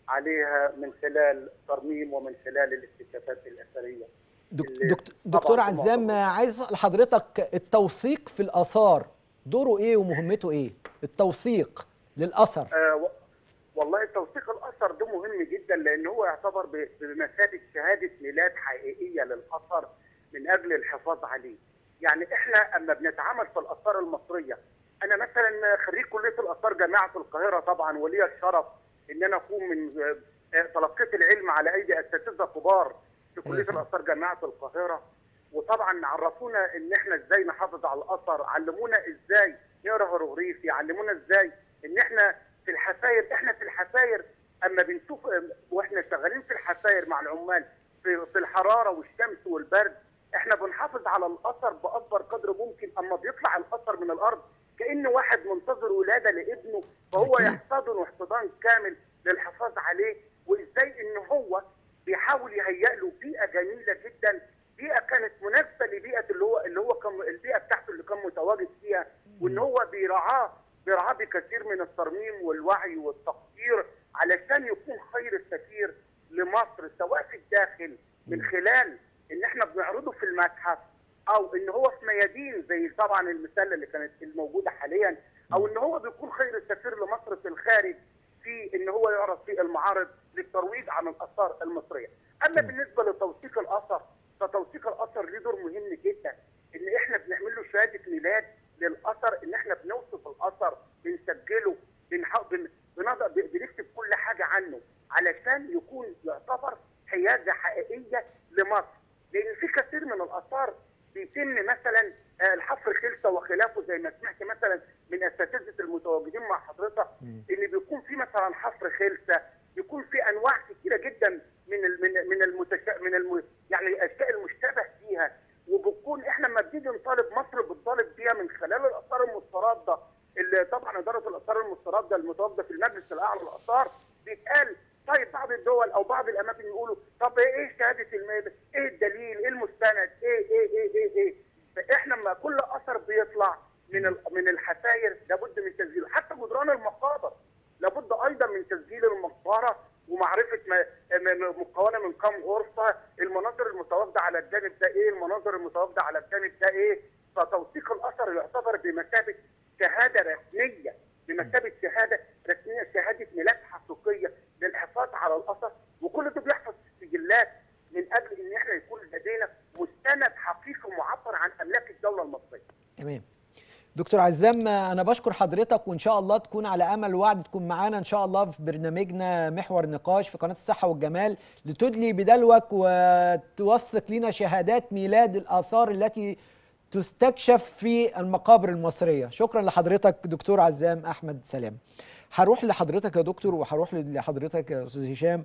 Speaker 5: عليها من خلال ترميم ومن خلال الاكتشافات الاثريه
Speaker 1: دك-
Speaker 5: اللي
Speaker 1: دك-
Speaker 5: طبعاً
Speaker 1: دكتور
Speaker 5: في
Speaker 1: عزام
Speaker 5: معظم-
Speaker 1: عايز اسال حضرتك التوثيق في الاثار دوره ايه ومهمته ايه التوثيق للاثر
Speaker 5: آه و- والله توثيق الاثر ده مهم جدا لان هو يعتبر ب- بمثابه شهاده ميلاد حقيقيه للاثر من اجل الحفاظ عليه. يعني احنا اما بنتعامل في الاثار المصريه انا مثلا خريج كليه الاثار جامعه القاهره طبعا ولي الشرف ان انا اكون من آه، آه، تلقيت العلم على ايدي اساتذه كبار في كليه
Speaker 1: أيوة.
Speaker 5: الاثار جامعه القاهره وطبعا عرفونا ان احنا ازاي نحافظ على الاثر علمونا ازاي نقرا هيروغليفي علمونا ازاي ان احنا في الحفاير احنا في الحفاير اما بنشوف واحنا شغالين في الحفاير مع العمال في في الحراره والشمس والبرد احنا بنحافظ على الاثر باكبر قدر ممكن اما بيطلع الاثر من الارض كان واحد منتظر ولاده لابنه فهو
Speaker 1: أكيد.
Speaker 5: يحتضن احتضان كامل للحفاظ عليه وازاي ان هو بيحاول يهيئ له بيئه جميله جدا بيئه كانت مناسبه لبيئه اللي هو اللي هو كان البيئه بتاعته اللي كان متواجد فيها وان هو بيرعاه بيرعاه بكثير من الترميم والوعي والتقدير علشان يكون خير السفير لمصر سواء في الداخل من خلال ان احنا بنعرضه في المتحف او ان هو في ميادين زي طبعا المثال اللي كانت الموجوده حاليا او ان هو بيكون خير السفير لمصر في الخارج في ان هو يعرض في المعارض للترويج عن الاثار المصريه. اما بالنسبه لتوثيق الاثر فتوثيق الاثر له دور مهم جدا ان احنا بنعمل له شهاده ميلاد للاثر ان احنا بنوصف الاثر بنسجله بنح- بن- بنضع- ب- بنكتب كل حاجه عنه علشان يكون يعتبر حيازه حقيقيه لمصر لان في كثير من الاثار بيتم مثلا آه، الحفر خلسه وخلافه زي ما سمعت مثلا من اساتذه المتواجدين مع حضرتك ان بيكون في مثلا حفر خلسه بيكون في انواع كثيره جدا من ال من من المتشا من الم يعني الاشياء المشتبه فيها وبتكون احنا لما بنيجي نطالب مصر بتطالب بيها من خلال الاثار المسترده اللي طبعا اداره الاثار المسترده المتواجده في المجلس الاعلى للاثار بيتقال طيب بعض الدول او بعض الاماكن يقولوا طب ايه شهاده الميل ايه الدليل ايه المستند ايه ايه ايه ايه, إيه؟ فاحنا لما كل اثر بيطلع من ال- من الحفاير لابد من تسجيله حتى جدران المقابر لابد ايضا من تسجيل المقبره ومعرفه ما- م- م- مكونه من كم غرفه المناظر المتواجده على الجانب ده ايه المناظر المتواجده على الجانب ده ايه فتوثيق الاثر يعتبر بمثابه شهاده رسميه بمثابه شهاده رسميه شهاده ميلاد حقيقيه للحفاظ على الاثر وكل ده بيحفظ في سجلات من اجل ان احنا يكون لدينا مستند حقيقي معبر عن املاك الدوله المصريه
Speaker 1: تمام دكتور عزام انا بشكر حضرتك وان شاء الله تكون على امل وعد تكون معانا ان شاء الله في برنامجنا محور نقاش في قناه الصحه والجمال لتدلي بدلوك وتوثق لنا شهادات ميلاد الاثار التي تستكشف في المقابر المصريه شكرا لحضرتك دكتور عزام احمد سلام هروح لحضرتك يا دكتور وهروح لحضرتك يا استاذ هشام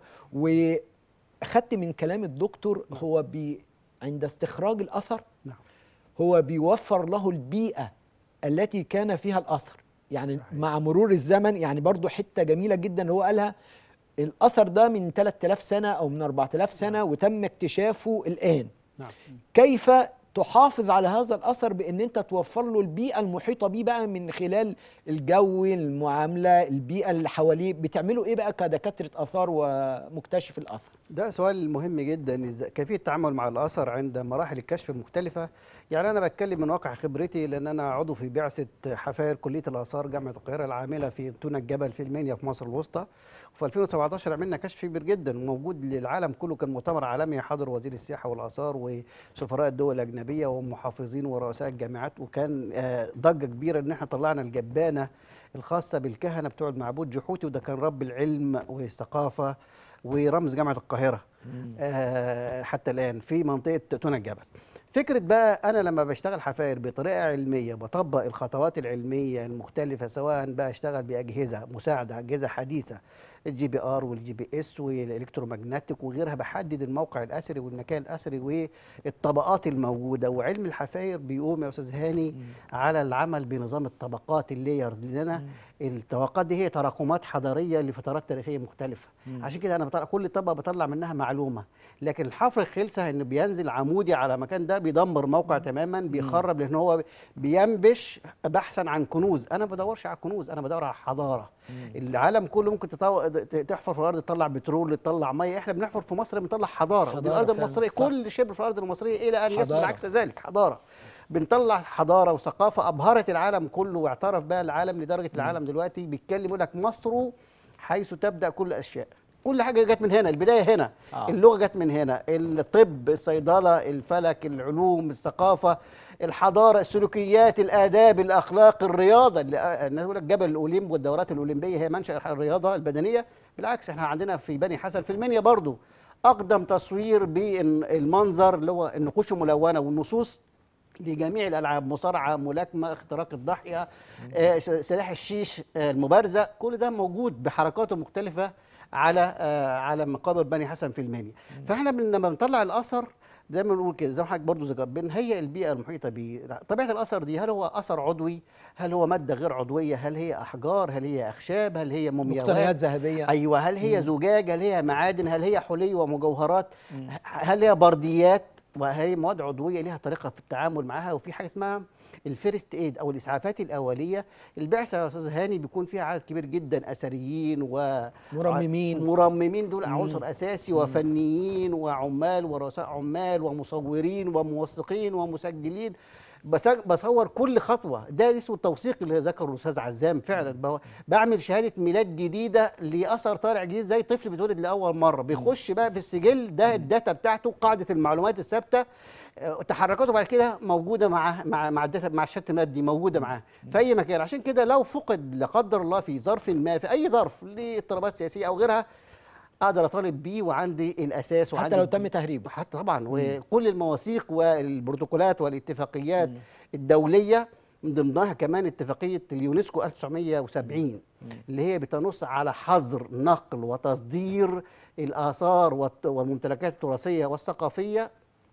Speaker 1: واخدت من كلام الدكتور هو بي عند استخراج الاثر
Speaker 2: نعم.
Speaker 1: هو بيوفر له البيئة التي كان فيها الأثر يعني
Speaker 2: صحيح.
Speaker 1: مع مرور الزمن يعني برضو حتة جميلة جدا اللي هو قالها الاثر ده من 3000 سنه او من 4000 سنه وتم اكتشافه الان
Speaker 2: نعم
Speaker 1: كيف تحافظ على هذا الاثر بان انت توفر له البيئه المحيطه بيه بقى من خلال الجو المعامله البيئه اللي حواليه بتعملوا ايه بقى كدكاتره اثار ومكتشف الاثر
Speaker 2: ده سؤال مهم جدا إذا- كيفيه التعامل مع الاثر عند مراحل الكشف المختلفه يعني انا بتكلم من واقع خبرتي لان انا عضو في بعثه حفاير كليه الاثار جامعه القاهره العامله في تونة الجبل في المنيا في مصر الوسطى وفي 2017 عملنا كشف كبير جدا وموجود للعالم كله كان مؤتمر عالمي حضر وزير السياحه والاثار وسفراء الدول الاجنبيه ومحافظين ورؤساء الجامعات وكان آه، ضجه كبيره ان احنا طلعنا الجبانه الخاصه بالكهنه بتوع المعبود جحوتي وده كان رب العلم والثقافه ورمز جامعه القاهره آه، حتى الان في منطقه تونة الجبل فكره بقى انا لما بشتغل حفاير بطريقه علميه بطبق الخطوات العلميه المختلفه سواء بقى اشتغل باجهزه مساعده اجهزه حديثه الجي بي ار والجي بي اس والالكترومagnetic وغيرها بحدد الموقع الاثري والمكان الاثري والطبقات الموجوده وعلم الحفاير بيقوم يا استاذ هاني على العمل بنظام الطبقات اللايرز لان الطبقات دي هي تراكمات حضاريه لفترات تاريخيه مختلفه عشان كده انا بطلع كل طبقه بطلع منها معلومه لكن الحفر الخلسه انه بينزل عمودي على مكان ده بيدمر موقع تماما بيخرب لان هو بينبش بحثا عن كنوز انا ما بدورش على كنوز انا بدور على حضاره العالم كله ممكن تطو... ت- تحفر في الارض تطلع بترول تطلع ميه احنا بنحفر في مصر بنطلع حضاره,
Speaker 1: حضارة
Speaker 2: دي الارض
Speaker 1: فعلاً،
Speaker 2: المصريه
Speaker 1: صح.
Speaker 2: كل شبر في الارض المصريه الى ان يثبت
Speaker 1: حضارة.
Speaker 2: عكس ذلك حضاره بنطلع حضاره وثقافه ابهرت العالم كله واعترف بها العالم لدرجه العالم دلوقتي بيتكلم يقول لك مصر حيث تبدا كل الاشياء كل حاجه جت من هنا البدايه هنا
Speaker 1: آه.
Speaker 2: آه. اللغه جت من هنا الطب الصيدله الفلك العلوم الثقافه الحضاره السلوكيات الاداب الاخلاق الرياضه اللي آه، الناس يقول لك جبل الاولمب والدورات الاولمبيه هي منشا الرياضه البدنيه بالعكس احنا عندنا في بني حسن في المنيا برضو اقدم تصوير بالمنظر اللي هو النقوش الملونه والنصوص لجميع الالعاب مصارعه ملاكمه اختراق الضاحيه آه، س- سلاح الشيش آه، المبارزه كل ده موجود بحركاته المختلفه على آه، على مقابر بني حسن في المنيا فاحنا من- لما بنطلع الاثر زي ما بنقول كده زي ما حضرتك برضه ذكرت بنهيئ البيئه المحيطه بيه طبيعه الاثر دي هل هو اثر عضوي هل هو ماده غير عضويه هل هي احجار هل هي اخشاب هل هي مومياوات
Speaker 1: مقتنيات ذهبيه
Speaker 2: ايوه هل هي زجاج هل هي معادن هل هي حلي ومجوهرات ه- هل هي برديات وهي مواد عضويه ليها طريقه في التعامل معها وفي حاجه اسمها الفيرست ايد او الاسعافات الاوليه البعثه يا استاذ هاني بيكون فيها عدد كبير جدا اثريين و
Speaker 1: مرممين
Speaker 2: مرممين دول عنصر اساسي وفنيين وعمال ورؤساء عمال ومصورين وموثقين ومسجلين بس- بصور كل خطوه ده اسمه التوثيق اللي ذكره الاستاذ عزام فعلا ب- بعمل شهاده ميلاد جديده لاثر طالع جديد زي طفل بيتولد لاول مره بيخش بقى في السجل ده الداتا بتاعته قاعده المعلومات الثابته آه، تحركاته بعد كده موجوده مع مع مع الداتا مع الشات المادي موجوده معاه في اي مكان عشان كده لو فقد لا قدر الله في ظرف ما في اي ظرف لاضطرابات سياسيه او غيرها اقدر اطالب بيه وعندي الاساس وعندي
Speaker 1: حتى لو تم تهريبه
Speaker 2: حتى طبعا وكل المواثيق والبروتوكولات والاتفاقيات الدوليه من ضمنها كمان اتفاقيه اليونسكو 1970 اللي هي بتنص على حظر نقل وتصدير الاثار والت- والممتلكات التراثيه والثقافيه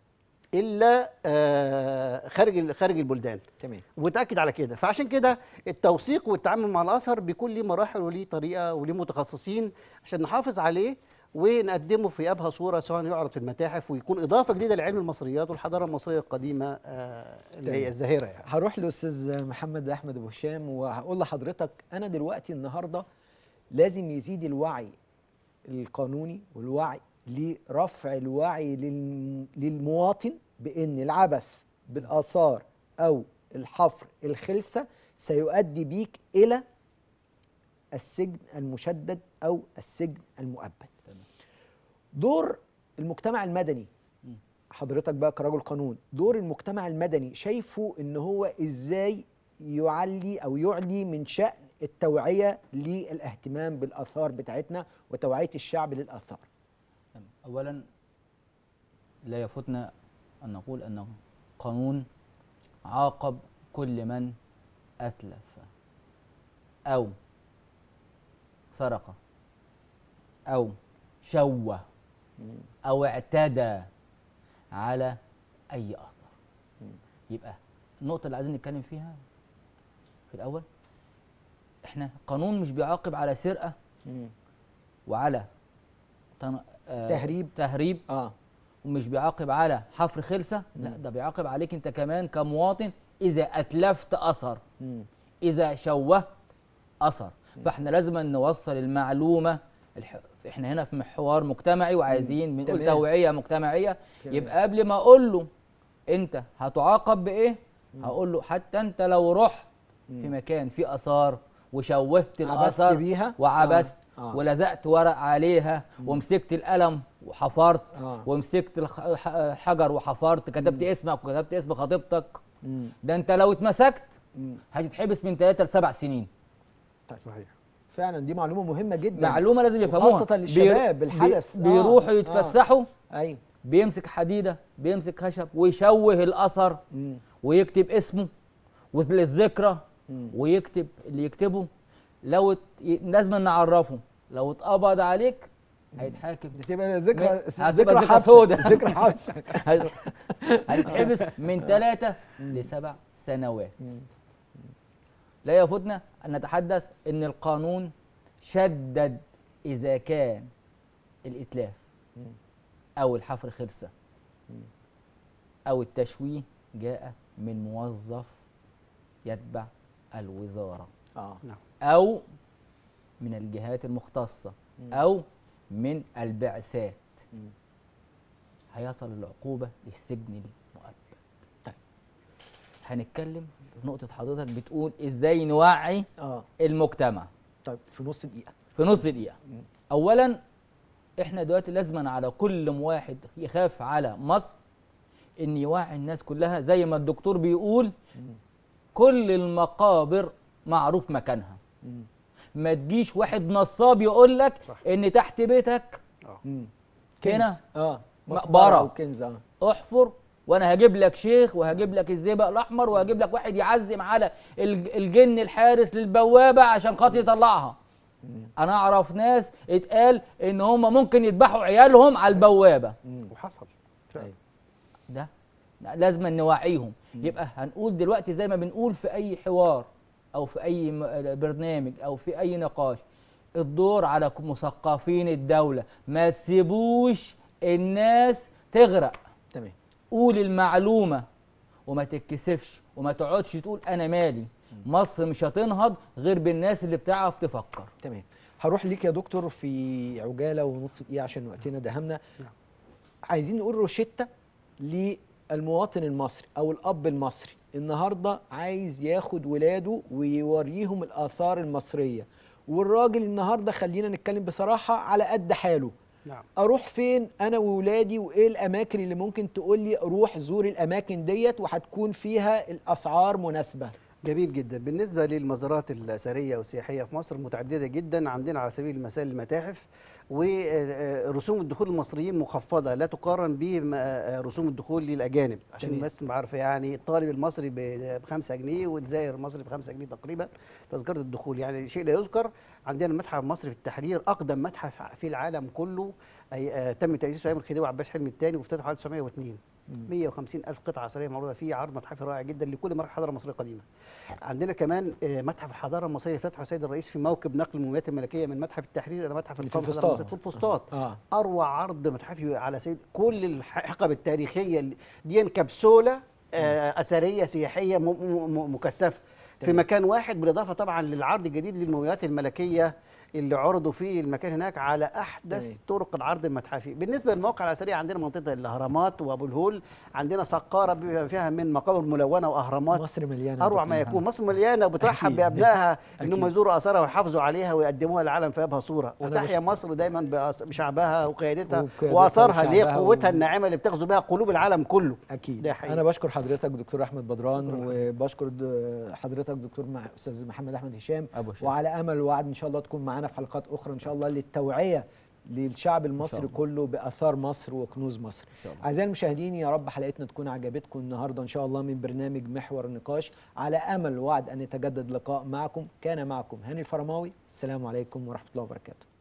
Speaker 2: الا آه، خارج ال- خارج البلدان
Speaker 1: تمام
Speaker 2: وتاكد على كده فعشان كده التوثيق والتعامل مع الاثر بيكون ليه مراحل وليه طريقه وليه متخصصين عشان نحافظ عليه ونقدمه في ابهى صوره سواء يعرض في المتاحف ويكون اضافه جديده لعلم المصريات والحضاره المصريه القديمه آه، اللي
Speaker 1: تمام.
Speaker 2: هي الظاهره يعني
Speaker 1: هروح لاستاذ محمد احمد ابو هشام وهقول لحضرتك انا دلوقتي النهارده لازم يزيد الوعي القانوني والوعي لرفع الوعي للم- للمواطن بان العبث بالاثار او الحفر الخلسه سيؤدي بيك الى السجن المشدد او السجن المؤبد
Speaker 3: تمام.
Speaker 1: دور المجتمع المدني حضرتك بقى كرجل قانون دور المجتمع المدني شايفه ان هو ازاي يعلي او يعلي من شأن التوعية للاهتمام بالآثار بتاعتنا وتوعية الشعب للآثار
Speaker 3: تمام. اولا لا يفوتنا ان نقول ان قانون عاقب كل من اتلف او سرق او شوه او اعتدى على اي اثر يبقى النقطه اللي عايزين نتكلم فيها في الاول احنا قانون مش بيعاقب على سرقه وعلى تن... آه
Speaker 1: تهريب.
Speaker 3: تهريب
Speaker 1: اه
Speaker 3: ومش بيعاقب على حفر خلسه لا ده بيعاقب عليك انت كمان كمواطن اذا اتلفت اثر
Speaker 1: مم.
Speaker 3: اذا شوهت اثر فاحنا لازم نوصل المعلومه الح... احنا هنا في حوار مجتمعي وعايزين بنقول
Speaker 1: تمام.
Speaker 3: توعيه مجتمعيه
Speaker 1: تمام.
Speaker 3: يبقى قبل ما اقول له انت هتعاقب بايه هقول له حتى انت لو رحت في مكان فيه اثار وشوهت
Speaker 1: عبست
Speaker 3: الاثر
Speaker 1: بيها؟
Speaker 3: وعبست
Speaker 1: آه. آه.
Speaker 3: ولزقت ورق عليها ومسكت القلم وحفرت
Speaker 1: آه.
Speaker 3: ومسكت الخ- الح- الحجر وحفرت كتبت اسمك وكتبت اسم خطيبتك
Speaker 1: مم.
Speaker 3: ده انت لو اتمسكت
Speaker 1: مم.
Speaker 3: هتتحبس من 3 ل 7 سنين
Speaker 2: صحيح
Speaker 1: فعلا دي معلومه مهمه جدا
Speaker 3: معلومه لازم يفهموها
Speaker 1: وخاصة للشباب،
Speaker 3: بي-
Speaker 1: الحدث.
Speaker 3: بي-
Speaker 1: آه،
Speaker 3: بيروحوا
Speaker 1: آه.
Speaker 3: يتفسحوا
Speaker 1: ايوه
Speaker 3: بيمسك حديده بيمسك خشب ويشوه الاثر
Speaker 1: مم.
Speaker 3: ويكتب اسمه للذكرى
Speaker 1: مم.
Speaker 3: ويكتب اللي يكتبه لو ات- ي- لازم نعرفه لو اتقبض عليك هيتحاكم
Speaker 1: دي تبقى ذكرى
Speaker 3: م- هتبقى
Speaker 1: ذكرى
Speaker 3: ذكرى
Speaker 1: حبس
Speaker 3: سودة.
Speaker 1: ذكرى حبس
Speaker 3: هت- هيتحبس من ثلاثة لسبع سنوات لا يفوتنا أن نتحدث أن القانون شدد إذا كان الإتلاف أو الحفر خرسة أو التشويه جاء من موظف يتبع الوزارة
Speaker 1: اه
Speaker 3: أو من الجهات المختصة أو من البعثات
Speaker 1: مم.
Speaker 3: هيصل العقوبة للسجن المؤبد
Speaker 1: طيب.
Speaker 3: هنتكلم في نقطة حضرتك بتقول ازاي نوعي
Speaker 1: اه
Speaker 3: المجتمع
Speaker 1: طيب في نص دقيقه
Speaker 3: في نص دقيقة أولا احنا دلوقتي لازما على كل واحد يخاف على مصر ان يوعي الناس كلها زي ما الدكتور بيقول كل المقابر معروف مكانها
Speaker 1: مم.
Speaker 3: ما تجيش واحد نصاب يقول لك
Speaker 2: صح.
Speaker 3: ان تحت بيتك
Speaker 1: مم.
Speaker 3: هنا
Speaker 1: كنز. اه
Speaker 3: مقبرة.
Speaker 1: او كنز اه
Speaker 3: احفر وانا هجيب لك شيخ وهجيب لك الزئبق الاحمر وهجيب لك واحد يعزم على الج- الجن الحارس للبوابه عشان خاطر يطلعها انا اعرف ناس اتقال ان هم ممكن يذبحوا عيالهم على البوابه
Speaker 2: وحصل
Speaker 1: أيوة.
Speaker 3: ده لازم نوعيهم يبقى هنقول دلوقتي زي ما بنقول في اي حوار او في اي م- برنامج او في اي نقاش الدور على ك- مثقفين الدوله ما تسيبوش الناس تغرق
Speaker 1: تمام
Speaker 3: قول المعلومه وما تتكسفش وما تقعدش تقول انا مالي مصر مش هتنهض غير بالناس اللي بتعرف تفكر
Speaker 1: تمام هروح ليك يا دكتور في عجاله ونص دقيقه عشان وقتنا دهمنا عايزين نقول روشته للمواطن المصري او الاب المصري النهارده عايز ياخد ولاده ويوريهم الاثار المصريه والراجل النهارده خلينا نتكلم بصراحه على قد حاله
Speaker 2: نعم
Speaker 1: اروح فين انا وولادي وايه الاماكن اللي ممكن تقول لي روح زور الاماكن ديت وهتكون فيها الاسعار مناسبه
Speaker 2: جميل جدا بالنسبة للمزارات الأثرية والسياحية في مصر متعددة جدا عندنا على سبيل المثال المتاحف ورسوم الدخول المصريين مخفضة لا تقارن برسوم الدخول للأجانب عشان
Speaker 1: تمام.
Speaker 2: الناس تبقى عارفة يعني الطالب المصري ب 5 جنيه والزائر المصري ب 5 جنيه تقريبا تذكرة الدخول يعني شيء لا يذكر عندنا المتحف المصري في التحرير أقدم متحف في العالم كله أي آه، تم تأسيسه أيام الخديوي عباس حلمي الثاني وافتتحه 1902 150 ألف قطعة أثرية معروضة فيه عرض متحفي رائع جدا لكل مرحلة حضارة مصرية قديمة عندنا كمان آه، متحف الحضاره المصريه فتحه السيد الرئيس في موكب نقل المومياوات الملكيه من متحف التحرير الى متحف
Speaker 1: اللي في
Speaker 2: القومي الحضارة
Speaker 1: الفسطاط.
Speaker 2: المصرية في الفسطاط
Speaker 1: اه
Speaker 2: اروع عرض متحفي على سيد كل الحقب التاريخيه اللي- دي كبسوله آه، اثريه سياحيه م- م- م- مكثفه في
Speaker 1: تمام.
Speaker 2: مكان واحد بالاضافه طبعا للعرض الجديد للمومياوات الملكيه اللي عرضوا في المكان هناك على احدث
Speaker 1: تمام.
Speaker 2: طرق العرض المتحفي بالنسبه للمواقع الاثريه عندنا منطقه الاهرامات وابو الهول عندنا سقاره بما فيها من مقابر ملونه واهرامات
Speaker 1: مصر مليانه
Speaker 2: اروع ما يكون مصر مليانه وبترحب
Speaker 1: أكيد.
Speaker 2: بابنائها انهم
Speaker 1: أكيد.
Speaker 2: يزوروا اثارها ويحافظوا عليها ويقدموها للعالم فيبها صوره
Speaker 1: أنا
Speaker 2: وتحيا
Speaker 1: بش-
Speaker 2: مصر دايما بأس- بشعبها وقيادتها
Speaker 1: وقيادتها
Speaker 2: واثارها اللي هي
Speaker 1: وشعبها
Speaker 2: قوتها
Speaker 1: و-
Speaker 2: الناعمه اللي بتغزو بها قلوب العالم كله
Speaker 1: اكيد
Speaker 2: ده حقيقي.
Speaker 1: انا بشكر حضرتك دكتور احمد بدران
Speaker 2: شكراً.
Speaker 1: وبشكر د- حضرتك دكتور مع استاذ محمد احمد هشام
Speaker 3: أبو شيخ.
Speaker 1: وعلى امل ووعد ان شاء الله تكون معانا في حلقات اخرى ان شاء الله للتوعيه للشعب المصري
Speaker 3: الله.
Speaker 1: كله باثار مصر وكنوز مصر
Speaker 3: شاء الله.
Speaker 1: اعزائي المشاهدين يا رب حلقتنا تكون عجبتكم النهارده ان شاء الله من برنامج محور النقاش على امل ووعد ان يتجدد لقاء معكم كان معكم هاني الفرماوي السلام عليكم ورحمه الله وبركاته